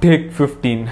take fifteen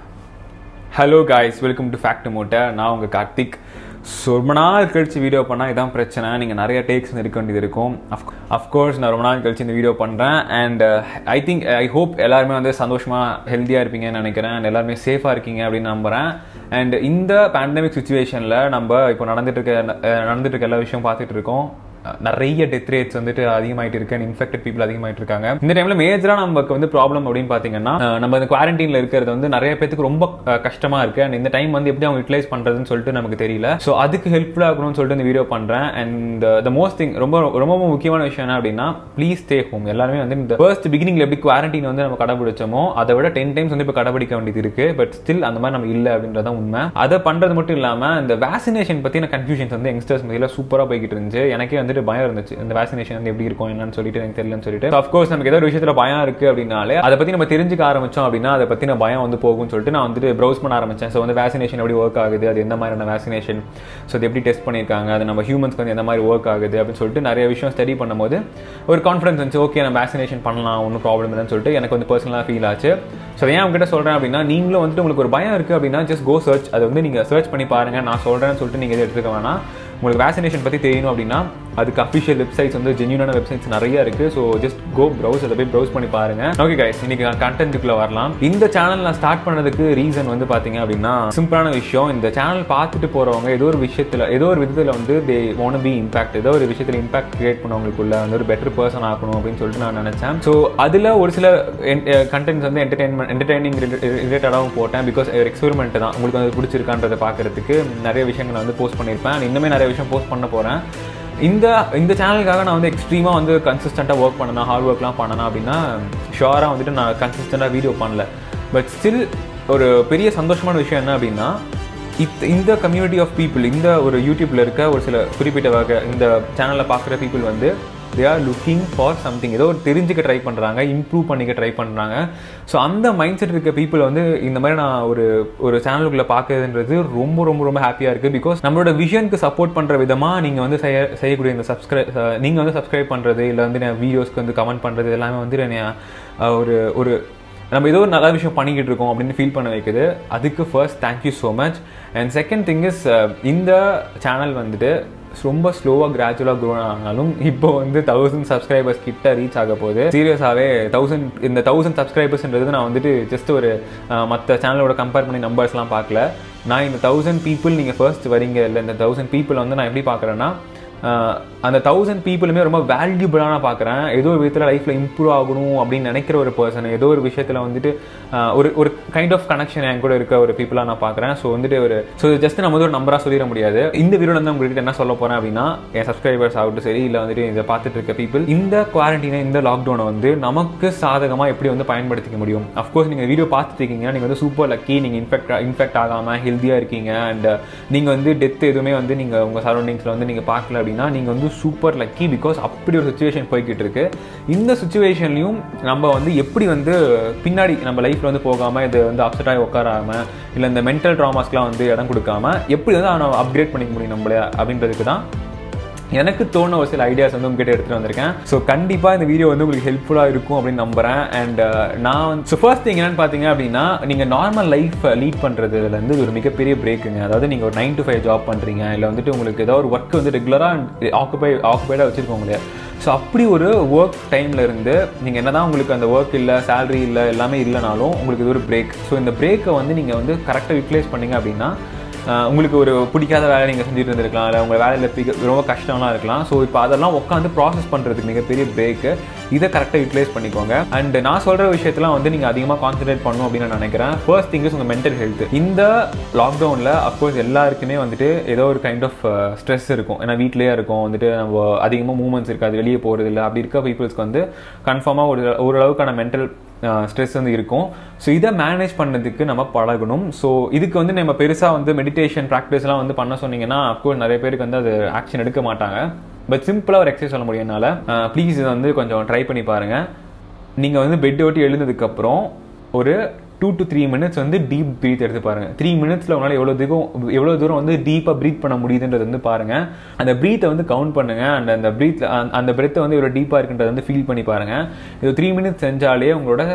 hello guys welcome to fact மூட்டை நான் உங்கள் கார்த்திக் ஸோ ரொம்ப நாள் கழிச்சு வீடியோ பண்ணால் இதான் பிரச்சனை நீங்கள் நிறைய டேக்ஸ் இருக்க வேண்டியது இருக்கும் அஃப்கோர்ஸ் நான் ரொம்ப நாள் கழிச்சு இந்த வீடியோ பண்ணுறேன் and I think I hope எல்லாருமே வந்து சந்தோஷமாக ஹெல்த்தியாக இருப்பீங்கன்னு நினைக்கிறேன் அண்ட் எல்லாருமே சேஃபாக இருக்கீங்க அப்படின்னு நம்புகிறேன் அண்ட் இந்த பேண்டமிக் சுச்சுவேஷனில் நம்ம இப்போ நடந்துட்டு இருக்க அஹ் நடந்துட்டு இருக்க எல்லா விஷயம் பார்த்துட்டு இருக்கோம் நிறைய டெத் ரேட்ஸ் வந்துட்டு அதிகமாயிட்டு இருக்கு அண்ட் இன்ஃபெக்டட் பீப்புள் அதிகமாயிட்டு இருக்காங்க இந்த டைம்ல மேஜரா நமக்கு வந்து ப்ராப்ளம் அப்படின்னு பாத்தீங்கன்னா அஹ் நம்ம இந்த குவாரண்டைன்ல இருக்கிறது வந்து நிறைய பேத்துக்கு ரொம்ப அஹ், கஷ்டமா இருக்கு அண்ட் இந்த டைம் வந்து எப்படி அவங்க யூட்டிலைஸ் பண்றதுன்னு சொல்லிட்டு நமக்கு தெரியல ஸோ அதுக்கு ஹெல்ப்ஃபுல்லா இருக்கணும்னு சொல்லிட்டு இந்த வீடியோ பண்றேன் அண்ட் த மோஸ்ட் திங் ரொம்ப ரொம்ப முக்கியமான விஷயம் என்ன அப்படின்னா ப்ளீஸ் ஸ்டே ஹோம் எல்லாருமே வந்து இந்த ஃபர்ஸ்ட் பிகினிங்ல எப்படி குவாரண்டைன் வந்து நம்ம கடைபிடிச்சோமோ அதை விட டென் டைம்ஸ் வந்து இப்போ கடைபிடிக்க வேண்டியது இருக்கு பட் ஸ்டில் அந்த மாதிரி நம்ம இல்லை அப்படின்றத உண்மை அதை பண்றது மட்டும் இல்லாம இந்த வேக்சினேஷன் பத்தின கன்ஃபியூஷன்ஸ் வந்து யங்ஸ்டர்ஸ் மத்தியில சூப்பரா போய்கிட்டு இருந்துச்சு எனக்கே வந்துட்டு பயம் இருந்துச்சு இந்த வேக்சினேஷன் வந்து எப்படி இருக்கும் என்னன்னு சொல்லிட்டு எனக்கு தெரியலன்னு சொல்லிட்டு அஃப்கோர்ஸ் நமக்கு ஏதோ ஒரு விஷயத்துல பயம் இருக்கு அப்படின்னாலே அதை பத்தி நம்ம தெரிஞ்சுக்க ஆரம்பிச்சோம் அப்படின்னா அதை பத்தின பயம் வந்து போகும்னு சொல்லிட்டு நான் வந்துட்டு ப்ரௌஸ் பண்ண ஆரம்பிச்சேன் ஸோ வந்து வேக்சினேஷன் எப்படி ஒர்க் ஆகுது அது எந்த மாதிரியான வேக்சினேஷன் ஸோ அது எப்படி டெஸ்ட் பண்ணியிருக்காங்க அது நம்ம ஹியூமன்ஸ்க்கு வந்து எந்த மாதிரி ஒர்க் ஆகுது அப்படின்னு சொல்லிட்டு நிறைய விஷயம் ஸ்டடி பண்ணும்போது ஒரு கான்ஃபிடன்ஸ் இருந்துச்சு ஓகே நம்ம வேக்சினேஷன் பண்ணலாம் ஒன்றும் ப்ராப்ளம் இல்லைன்னு சொல்லிட்டு எனக்கு வந்து பர்சனலாக ஃபீல் ஆச்சு ஸோ ஏன் உங்ககிட்ட சொல்கிறேன் அப்படின்னா நீங்களும் வந்துட்டு உங்களுக்கு ஒரு பயம் இருக்குது அப்படின்னா ஜஸ்ட் கோ சர்ச் அதை வந்து நீங்கள் சர்ச் பண்ணி பாருங்க நான் சொல்கிறேன்னு சொல்லிட்டு நீங்கள் எதுவும் எடுத்துக்க வேணாம் உங்களுக்கு வேக்சினேஷன் பற்றி தெரியணும் அப்படின்னா அதுக்கு அஃபிஷியல் வெப்சைட்ஸ் வந்து ஜென்யூனான வெப்சைட்ஸ் நிறைய இருக்கு ஸோ ஜஸ்ட் கோ ப்ரௌஸ் அதை போய் ப்ரௌஸ் பண்ணி பாருங்க ஓகே கைஸ் இன்னைக்கு நான் கண்டென்ட்டுக்குள்ள வரலாம் இந்த சேனல் நான் ஸ்டார்ட் பண்ணதுக்கு ரீசன் வந்து பாத்தீங்க அப்படின்னா சிம்பிளான விஷயம் இந்த சேனல் பார்த்துட்டு போறவங்க ஏதோ ஒரு விஷயத்துல ஏதோ ஒரு விதத்துல வந்து தே வாண்ட் பி இம்பாக்ட் ஏதோ ஒரு விஷயத்துல இம்பாக்ட் கிரியேட் பண்ணவங்களுக்குள்ள வந்து ஒரு பெட்டர் பர்சன் ஆகணும் அப்படின்னு சொல்லிட்டு நான் நினைச்சேன் ஸோ அதுல ஒரு சில கண்டென்ட்ஸ் வந்து என்டர்டைன்மெண்ட் என்டர்டைனிங் ரிலேட்டடாகவும் போட்டேன் பிகாஸ் ஒரு எக்ஸ்பெரிமெண்ட் தான் உங்களுக்கு வந்து பிடிச்சிருக்கான்றதை பார்க்கறதுக்கு நிறைய விஷயங்கள் நான் வந்து போஸ்ட் பண்ணியிருப்பேன் And இன்னுமே நிறைய விஷயம் போஸ்ட் பண்ண போறேன் இந்த இந்த சேனலுக்காக நான் வந்து எக்ஸ்ட்ரீமாக வந்து கன்சிஸ்டண்ட்டாக ஒர்க் பண்ணணும் ஹார்ட் ஒர்க்லாம் பண்ணணும் அப்படின்னா ஷுவராக வந்துட்டு நான் கன்சிஸ்டண்ட்டாக வீடியோ பண்ணல பட் ஸ்டில் ஒரு பெரிய சந்தோஷமான விஷயம் என்ன அப்படின்னா இத் இந்த கம்யூனிட்டி ஆஃப் பீப்புள் இந்த ஒரு யூடியூப்ல இருக்க ஒரு சில குறிப்பிட்ட வகை இந்த சேனலில் பார்க்குற பீப்புள் வந்து they are looking for something ஏதோ ஒரு தெரிஞ்சுக்க ட்ரை பண்ணுறாங்க இம்ப்ரூவ் பண்ணிக்க ட்ரை பண்ணுறாங்க ஸோ அந்த மைண்ட் செட் இருக்க பீப்புள் வந்து இந்த மாதிரி நான் ஒரு ஒரு சேனலுக்குள்ளே பார்க்குறதுன்றது ரொம்ப ரொம்ப ரொம்ப ஹாப்பியாக இருக்குது பிகாஸ் நம்மளோட விஷனுக்கு சப்போர்ட் பண்ணுற விதமாக நீங்கள் வந்து செய்ய செய்யக்கூடிய இந்த சப்ஸ்கிரைப் நீங்கள் வந்து சப்ஸ்கிரைப் பண்ணுறது இல்லை வந்து நான் வீடியோஸ்க்கு வந்து கமெண்ட் பண்ணுறது எல்லாமே வந்து என்னை அஹ், ஒரு ஒரு நம்ம ஏதோ ஒரு நல்ல விஷயம் பண்ணிக்கிட்டு இருக்கோம் அப்படின்னு ஃபீல் பண்ண வைக்குது அதுக்கு first thank you so much and second thing is இந்த சேனல் வந்துட்டு ரொம்ப ஸ்லோவாக கிராஜுவலாக க்ரோ ஆனாலும் இப்போ வந்து தௌசண்ட் சப்ஸ்கிரைபர்ஸ் கிட்ட ரீச் ஆக போகுது சீரியஸாகவே தௌசண்ட் இந்த தௌசண்ட் சப்ஸ்கிரைபர்ஸ்ன்றது நான் வந்துட்டு ஜஸ்ட் ஒரு மற்ற சேனலோட கம்பேர் பண்ணி நம்பர்ஸ்லாம் பார்க்கல நான் இந்த தௌசண்ட் பீப்புள் நீங்கள் ஃபர்ஸ்ட் வரீங்க இல்லை இந்த தௌசண்ட் பீப்புள் வந்து நான் எப்படி பார்க்குறேன்னா ஆஹ் அந்த தௌசண்ட் பீப்புளுமே ரொம்ப வேல்யூபிளான பார்க்குறேன் ஏதோ ஒரு விதத்தில் லைஃப்பில் இம்ப்ரூவ் ஆகணும் அப்படின்னு நினைக்கிற ஒரு பர்சன் ஏதோ ஒரு விஷயத்தில் வந்துட்டு ஆஹ் ஒரு ஒரு கைண்ட் ஆஃப் கனெக்ஷன் என் கூட இருக்க ஒரு பீப்புளாக நான் பார்க்குறேன் ஸோ வந்துட்டு ஒரு ஸோ ஜஸ்ட் நம்ம வந்து ஒரு நம்பராக சொல்லிட முடியாது இந்த வீடியோ வந்து உங்ககிட்ட என்ன சொல்ல போகிறேன் அப்படின்னா என் சப்ஸ்கிரைபர்ஸ் ஆகட்டும் சரி இல்லை வந்துட்டு இதை பார்த்துட்டு இருக்க பீப்புள் இந்த குவாரண்டைனை இந்த லாக்டவுனை வந்து நமக்கு சாதகமாக எப்படி வந்து பயன்படுத்திக்க முடியும் அஃப்கோர்ஸ் நீங்கள் வீடியோ பார்த்துட்டு இருக்கீங்கன்னா நீங்கள் வந்து சூப்பர் லக்கி நீங்கள் இன்ஃபெக்ட் இன்ஃபெக்ட் ஆகாமல் ஹெல்த்தியாக இருக்கீங்க அண்ட் நீங்கள் வந்து டெத் எதுவுமே வந்து நீங்கள் உங்கள் சரௌண்டிங்ஸில் வந்து நீங்கள் பார்க்கல அப்படின்னா நீங்கள் வந்து சூப்பர் லக்கி பிகாஸ் அப்படி ஒரு சுச்சுவேஷன் போய்கிட்டு இருக்கு இந்த சுச்சுவேஷன்லையும் நம்ம வந்து எப்படி வந்து பின்னாடி நம்ம லைஃப்பில் வந்து போகாமல் இது வந்து அப்செட் ஆகி உட்காராம இல்லை இந்த மென்டல் ட்ராமாஸ்க்குலாம் வந்து இடம் கொடுக்காம எப்படி வந்து அவனை அப்கிரேட் பண்ணிக்க முடியும் நம்மள அப்படின்றதுக்கு தான் எனக்கு தோண ஒரு சில ஐடியாஸ் வந்து உங்ககிட்ட எடுத்துகிட்டு வந்திருக்கேன் ஸோ கண்டிப்பாக இந்த வீடியோ வந்து உங்களுக்கு ஹெல்ப்ஃபுல்லாக இருக்கும் அப்படின்னு நம்புறேன் அண்ட் நான் வந்து ஸோ ஃபர்ஸ்ட் திங் என்னன்னு பார்த்தீங்க அப்படின்னா நீங்கள் நார்மல் லைஃப் லீட் பண்ணுறதுலேருந்து ஒரு மிகப்பெரிய பிரேக்குங்க அதாவது நீங்கள் ஒரு நைன் டு ஃபைவ் ஜாப் பண்ணுறீங்க இல்லை வந்துட்டு உங்களுக்கு ஏதாவது ஒரு ஒர்க் வந்து ரெகுலராக ஆக்குபை ஆக்குபைடாக வச்சுருக்கோங்க இல்லையா ஸோ அப்படி ஒரு ஒர்க் டைமில் இருந்து நீங்கள் என்னதான் உங்களுக்கு அந்த ஒர்க் இல்லை சேலரி இல்லை எல்லாமே இல்லைனாலும் உங்களுக்கு இது ஒரு பிரேக் ஸோ இந்த பிரேக்கை வந்து நீங்கள் வந்து கரெக்டாக யூட்டிலைஸ் பண்ணீங்க அப்படின்னா ஆஹ் உங்களுக்கு ஒரு பிடிக்காத வேலை நீங்கள் செஞ்சுட்டு இருந்திருக்கலாம் இல்லை உங்கள் வேலையில் பிக ரொம்ப கஷ்டம்லாம் இருக்கலாம் ஸோ இப்போ அதெல்லாம் உட்காந்து ப்ராசஸ் பண்ணுறதுக்கு மிகப்பெரிய பிரேக்கு இதை கரெக்டாக யூட்டிலைஸ் பண்ணிக்கோங்க அண்ட் நான் சொல்கிற விஷயத்தெல்லாம் வந்து நீங்கள் அதிகமாக கான்சன்ட்ரேட் பண்ணணும் அப்படின்னு நான் நினைக்கிறேன் ஃபர்ஸ்ட் திங் இஸ் உங்கள் மென்டல் ஹெல்த் இந்த லாக்டவுனில் அஃப்கோர்ஸ் எல்லாருக்குமே வந்துட்டு ஏதோ ஒரு கைண்ட் ஆஃப் ஸ்ட்ரெஸ் இருக்கும் ஏன்னா வீட்லேயே இருக்கும் வந்துட்டு நம்ம அதிகமாக மூவ்மெண்ட்ஸ் இருக்காது வெளியே போகிறது இல்லை அப்படி இருக்க பீப்புள்ஸ்க்கு வந்து கன்ஃபார்மாக ஒரு ஓரளவுக்கான மென்டல் ஸ்ட்ரெஸ் வந்து இருக்கும் ஸோ இதை மேனேஜ் பண்ணதுக்கு நம்ம பழகணும் ஸோ இதுக்கு வந்து நம்ம பெருசாக வந்து மெடிடேஷன் ப்ராக்டிஸ்லாம் வந்து பண்ண சொன்னீங்கன்னா அஃப்கோர்ஸ் நிறைய பேருக்கு வந்து அது ஆக்ஷன் எடுக்க மாட்டாங்க பட் சிம்பிளாக ஒரு எக்ஸசைஸ் சொல்ல முடியும் என்னால் ப்ளீஸ் இதை வந்து கொஞ்சம் ட்ரை பண்ணி பாருங்கள் நீங்கள் வந்து பெட் ஓட்டி எழுந்ததுக்கப்புறம் ஒரு டூ டு த்ரீ மினிட்ஸ் வந்து டீப் ப்ரீத் எடுத்து பாருங்க த்ரீ மினிட்ஸில் உங்களால் எவ்வளோ தூரம் எவ்வளோ தூரம் வந்து டீப்பாக ப்ரீத் பண்ண முடியுதுன்றது வந்து பாருங்க அந்த ப்ரீத்தை வந்து கவுண்ட் பண்ணுங்க அண்ட் அந்த ப்ரீத் அந்த பிரெத்தை வந்து எவ்வளோ டீப்பாக இருக்குன்றதை வந்து ஃபீல் பண்ணி பாருங்க இது த்ரீ மினிட்ஸ் செஞ்சாலே உங்களோட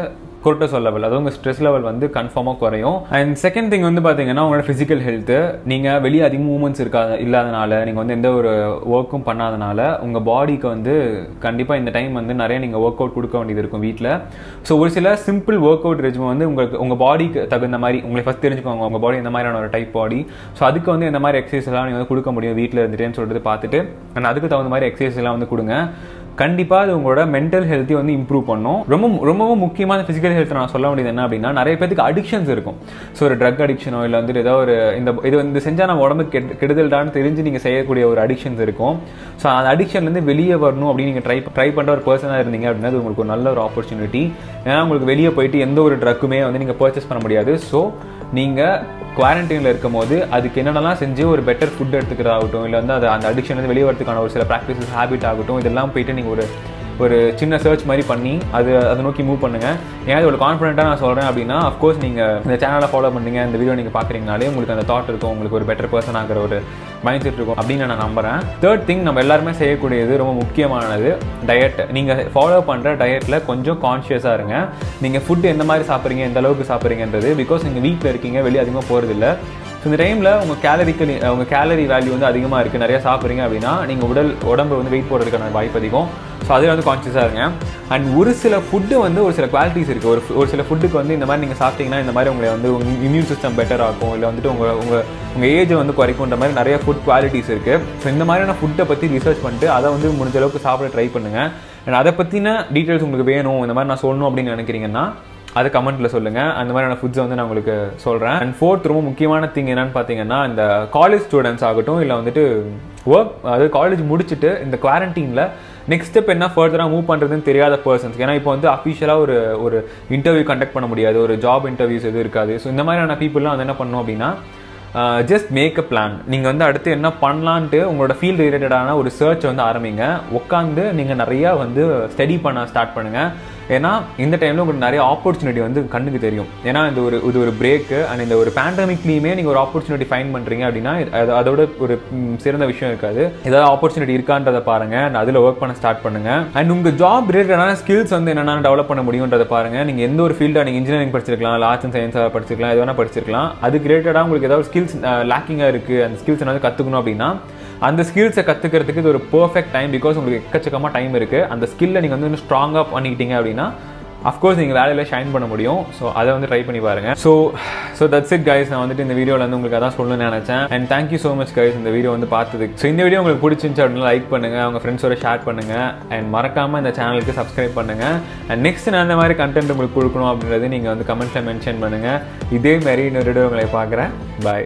கொர்டசோல் லெவல் அதாவது உங்கள் ஸ்ட்ரெஸ் லெவல் வந்து கன்ஃபார்மாக குறையும் அண்ட் செகண்ட் திங் வந்து பார்த்தீங்கன்னா உங்களோட ஃபிசிக்கல் ஹெல்த்து நீங்கள் வெளியே அதிக மூவ்மெண்ட்ஸ் இருக்காத இல்லாதனால நீங்கள் வந்து எந்த ஒரு ஒர்க்கும் பண்ணாதனால உங்கள் பாடிக்கு வந்து கண்டிப்பாக இந்த டைம் வந்து நிறைய நீங்கள் ஒர்க் அவுட் கொடுக்க வேண்டியது இருக்கும் வீட்டில் ஸோ ஒரு சில சிம்பிள் ஒர்க் அவுட் ரெஜிம் வந்து உங்களுக்கு உங்கள் பாடிக்கு தகுந்த மாதிரி உங்களை ஃபஸ்ட் தெரிஞ்சுக்கோங்க உங்கள் பாடி எந்த மாதிரியான ஒரு டைப் பாடி ஸோ அதுக்கு வந்து எந்த மாதிரி எக்ஸசைஸ் எல்லாம் நீங்கள் வந்து கொடுக்க முடியும் வீட்டில் இருந்துட்டேன்னு சொல்லிட்டு பார்த்துட்டு அண்ட் அதுக்கு தகுந்த மாதிரி எக்ஸசைஸ் எல்லாம் வந்து கொடுங்க கண்டிப்பாக அது உங்களோட மென்டல் ஹெல்த்தை வந்து இம்ப்ரூவ் பண்ணும் ரொம்ப ரொம்பவும் முக்கியமான ஃபிசிக்கல் ஹெல்த் நான் சொல்ல வேண்டியது என்ன அப்படின்னா நிறைய பேருக்கு அடிக்ஷன்ஸ் இருக்கும் ஸோ ஒரு ட்ரக் அடிக்ஷனோ இல்லை வந்துட்டு ஏதோ ஒரு இந்த இது வந்து செஞ்சால் நம்ம உடம்புக்கு கெடு கெடுதல்டான்னு தெரிஞ்சு நீங்கள் செய்யக்கூடிய ஒரு அடிக்ஷன்ஸ் இருக்கும் ஸோ அந்த அடிக்ஷன்லேருந்து வெளியே வரணும் அப்படின்னு நீங்கள் ட்ரை ட்ரை பண்ணுற ஒரு பர்சனாக இருந்தீங்க அப்படின்னா அது உங்களுக்கு ஒரு நல்ல ஒரு ஆப்பர்ச்சுனிட்டி ஏன்னா உங்களுக்கு வெளியே போயிட்டு எந்த ஒரு ட்ரக்குமே வந்து நீங்கள் பர்ச்சேஸ் பண்ண முடியாது ஸோ நீங்கள் குவாரண்டைனில் இருக்கும் போது அதுக்கு என்னென்னலாம் செஞ்சு ஒரு பெட்டர் ஃபுட் எடுத்துக்கிறதாகட்டும் இல்லை வந்து அது அந்த அடிக்ஷன் வந்து வெளியே வரதுக்கான ஒரு சில ப்ராக்டிசஸ் ஹேபிட் ஆகட்டும் இதெல்லாம் போயிட்டு நீங்கள் ஒரு ஒரு சின்ன சர்ச் மாதிரி பண்ணி அது அதை நோக்கி மூவ் பண்ணுங்கள் ஏன் இவ்வளோ கான்ஃபிடென்ட்டாக நான் சொல்கிறேன் அப்படின்னா அஃப்கோர்ஸ் நீங்கள் இந்த சேனலை ஃபாலோ பண்ணுங்க இந்த வீடியோ நீங்கள் பார்க்குறீங்கனாலே உங்களுக்கு அந்த தாட் இருக்கும் உங்களுக்கு ஒரு பெட்டர் பர்சன் ஆகிற ஒரு மைண்ட் செட் இருக்கும் அப்படின்னு நான் நம்புகிறேன் தேர்ட் திங் நம்ம எல்லாருமே செய்யக்கூடியது ரொம்ப முக்கியமானது டயட் நீங்கள் ஃபாலோ பண்ணுற டயட்டில் கொஞ்சம் கான்ஷியஸாக இருங்க நீங்கள் ஃபுட் எந்த மாதிரி சாப்பிட்றீங்க எந்த அளவுக்கு சாப்பிட்றீங்கன்றது பிகாஸ் நீங்கள் வீட்டில் இருக்கீங்க வெளியே அதிகமாக போகிறதில்ல ஸோ இந்த டைமில் உங்கள் கேலரிக்கல் உங்கள் கேலரி வேல்யூ வந்து அதிகமாக இருக்குது நிறைய சாப்பிட்றீங்க அப்படின்னா நீங்கள் உடல் உடம்பு வந்து வெயிட் போடுறதுக்கான வாய்ப்பு அதிகம் ஸோ அதில் வந்து கான்ஷியஸாக இருங்க அண்ட் ஒரு சில ஃபுட்டு வந்து ஒரு சில குவாலிட்டிஸ் இருக்குது ஒரு ஒரு சில ஃபுட்டுக்கு வந்து இந்த மாதிரி நீங்கள் சாப்பிட்டீங்கன்னா இந்த மாதிரி உங்களை வந்து உங்கள் இம்யூன் சிஸ்டம் பெட்டர் ஆகும் இல்லை வந்துட்டு உங்கள் உங்கள் உங்கள் ஏஜை வந்து குறைக்குன்ற மாதிரி நிறைய ஃபுட் குவாலிட்டிஸ் இருக்குது ஸோ இந்த மாதிரியான ஃபுட்டை பற்றி ரிசர்ச் பண்ணிட்டு அதை வந்து முடிஞ்ச அளவுக்கு சாப்பிட ட்ரை பண்ணுங்கள் அண்ட் அதை பற்றின டீட்டெயில்ஸ் உங்களுக்கு வேணும் இந்த மாதிரி நான் சொல்லணும் அப்படின்னு நினைக்கிறீங்கன்னா அது கமெண்ட்டில் சொல்லுங்கள் அந்த மாதிரியான ஃபுட்ஸை வந்து நான் உங்களுக்கு சொல்கிறேன் அண்ட் ஃபோர்த் ரொம்ப முக்கியமான திங் என்னன்னு பார்த்தீங்கன்னா இந்த காலேஜ் ஸ்டூடெண்ட்ஸ் ஆகட்டும் இல்லை வந்துட்டு ஒர்க் அதாவது காலேஜ் முடிச்சுட்டு இந்த குவாரண்டீனில் நெக்ஸ்ட் ஸ்டெப் என்ன ஃபர்தராக மூவ் பண்ணுறதுன்னு தெரியாத பர்சன்ஸ் ஏன்னா இப்போ வந்து அஃபிஷியலாக ஒரு ஒரு இன்டர்வியூ கண்டக்ட் பண்ண முடியாது ஒரு ஜாப் இன்டர்வியூஸ் எதுவும் இருக்காது ஸோ இந்த மாதிரியான பீப்புளெலாம் வந்து என்ன பண்ணணும் அப்படின்னா ஜஸ்ட் மேக் அ பிளான் நீங்கள் வந்து அடுத்து என்ன பண்ணலான்ட்டு உங்களோட ஃபீல்டு ரிலேட்டடான ஒரு சர்ச் வந்து ஆரம்பிங்க உட்காந்து நீங்கள் நிறையா வந்து ஸ்டடி பண்ண ஸ்டார்ட் பண்ணுங்கள் ஏன்னா இந்த டைமில் உங்களுக்கு நிறைய ஆப்பர்ச்சுனிட்டி வந்து கண்ணுக்கு தெரியும் ஏன்னா இந்த ஒரு இது ஒரு பிரேக்கு அண்ட் இந்த ஒரு பேண்டமிக்லேயுமே நீங்கள் ஒரு ஆப்பர்ச்சுனிட்டி ஃபைன் பண்ணுறீங்க அப்படின்னா அது அதோட ஒரு சிறந்த விஷயம் இருக்காது ஏதாவது ஆப்பர்ச்சுனிட்டி இருக்கான்றதை பாருங்கள் அண்ட் அதில் ஒர்க் பண்ண ஸ்டார்ட் பண்ணுங்கள் அண்ட் உங்கள் ஜாப் ரிலேட்டடான ஸ்கில்ஸ் வந்து என்னென்ன டெவலப் பண்ண முடியுன்றதை பாருங்கள் நீங்கள் எந்த ஒரு ஃபீல்டாக நீங்கள் இன்ஜினியரிங் படிச்சிருக்கலாம் இல்லை ஆர்ட்ஸ் அண்ட் சயின்ஸாக படிச்சிருக்கலாம் எது வேணால் படிச்சிருக்கலாம் அதுக்கு ரிலேட்டடாக உங்களுக்கு ஏதாவது ஸ்கில்ஸ் லேக்கிங்காக இருக்குது அந்த ஸ்கில்ஸ் என்ன கற்றுக்கணும் அப்படின்னா அந்த ஸ்கில்ஸை கற்றுக்கிறதுக்கு இது ஒரு பர்ஃபெக்ட் டைம் பிகாஸ் உங்களுக்கு எக்கச்சக்கமாக டைம் இருக்குது அந்த ஸ்கில்லை நீங்கள் வந்து இன்னும் ஸ்ட்ராங்காக பண்ணிக்கிட்டீங்க அப்படின்னா அஃப்கோர்ஸ் நீங்கள் வேலையில் ஷைன் பண்ண முடியும் ஸோ அதை வந்து ட்ரை பண்ணி பாருங்க so so that's it guys நான் வந்துட்டு இந்த வீடியோவில் வந்து உங்களுக்கு அதான் சொல்லணும்னு நினச்சேன் and thank you so much guys இந்த வீடியோ வந்து பார்த்ததுக்கு ஸோ இந்த வீடியோ உங்களுக்கு பிடிச்சிருந்துச்சு அப்படின்னா லைக் பண்ணுங்கள் அவங்க ஃப்ரெண்ட்ஸோட ஷேர் பண்ணுங்கள் அண்ட் மறக்காமல் இந்த சேனலுக்கு சப்ஸ்கிரைப் பண்ணுங்கள் அண்ட் நெக்ஸ்ட் நான் அந்த மாதிரி கண்டென்ட் உங்களுக்கு கொடுக்கணும் அப்படின்றது நீங்கள் வந்து கமெண்ட்ஸில் மென்ஷன் பண்ணுங்கள் இதே மாதிரி இன்னொரு வீடியோ உங்களை பார்க்குறேன் பாய்